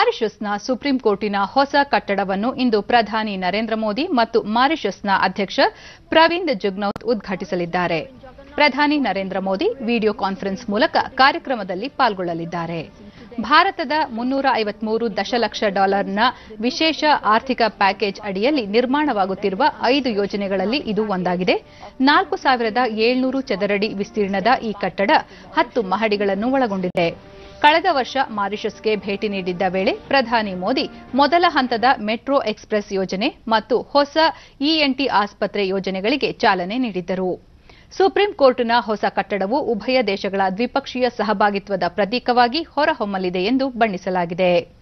ಮಾರಿಷಸ್ನ supreme ಕೋರ್ಟಿನ ಹೊಸ ಕಟ್ಟಡವನ್ನು ಇಂದು ಪ್ರಧಾನಿ ನರೇಂದ್ರ ಮೋದಿ ಮತ್ತು ಮಾರಿಷಸ್ನ ಅಧ್ಯಕ್ಷ ಪ್ರವಿಂದ್ ಜುಗ್ನೌತ್ ಉದ್ಘಾಟಿಸಲಿದ್ದಾರೆ ಪ್ರಧಾನಿ ನರೇಂದ್ರ ಮೋದಿ ವಿಡಿಯೋ ಕಾನ್ಫರೆನ್ಸ್ ಮೂಲಕ ಕಾರ್ಯಕ್ರಮದಲ್ಲಿ ಪಾಲ್ಗೊಳ್ಳಲಿದ್ದಾರೆ ಭಾರತದ ಮುನ್ನೂರ ಐವತ್ಮೂರು ದಶಲಕ್ಷ ಡಾಲರ್ನ ವಿಶೇಷ ಆರ್ಥಿಕ ಪ್ಯಾಕೇಜ್ ಅಡಿಯಲ್ಲಿ ನಿರ್ಮಾಣವಾಗುತ್ತಿರುವ ಐದು ಯೋಜನೆಗಳಲ್ಲಿ ಇದು ಒಂದಾಗಿದೆ ನಾಲ್ಕು ಸಾವಿರದ ಏಳ್ನೂರು ಚದರಡಿ ವಿಸ್ತೀರ್ಣದ ಈ ಕಟ್ಟಡ ಹತ್ತು ಮಹಡಿಗಳನ್ನು ಒಳಗೊಂಡಿದೆ ಕಳೆದ ವರ್ಷ ಮಾರಿಷಸ್ಗೆ ಭೇಟಿ ನೀಡಿದ್ದ ವೇಳೆ ಪ್ರಧಾನಿ ಮೋದಿ ಮೊದಲ ಹಂತದ ಮೆಟ್ರೋ ಎಕ್ಸ್ಪ್ರೆಸ್ ಯೋಜನೆ ಮತ್ತು ಹೊಸ ಇಎನ್ಟಿ ಆಸ್ಪತ್ರೆ ಯೋಜನೆಗಳಿಗೆ ಚಾಲನೆ ನೀಡಿದ್ದರು ಸುಪ್ರೀಂ ಕೋರ್ಟ್ನ ಹೊಸ ಕಟ್ಟಡವು ಉಭಯ ದೇಶಗಳ ದ್ವಿಪಕ್ಷೀಯ ಸಹಭಾಗಿತ್ವದ ಪ್ರತೀಕವಾಗಿ ಹೊರಹೊಮ್ಮಲಿದೆ ಎಂದು ಬಣ್ಣಿಸಲಾಗಿದೆ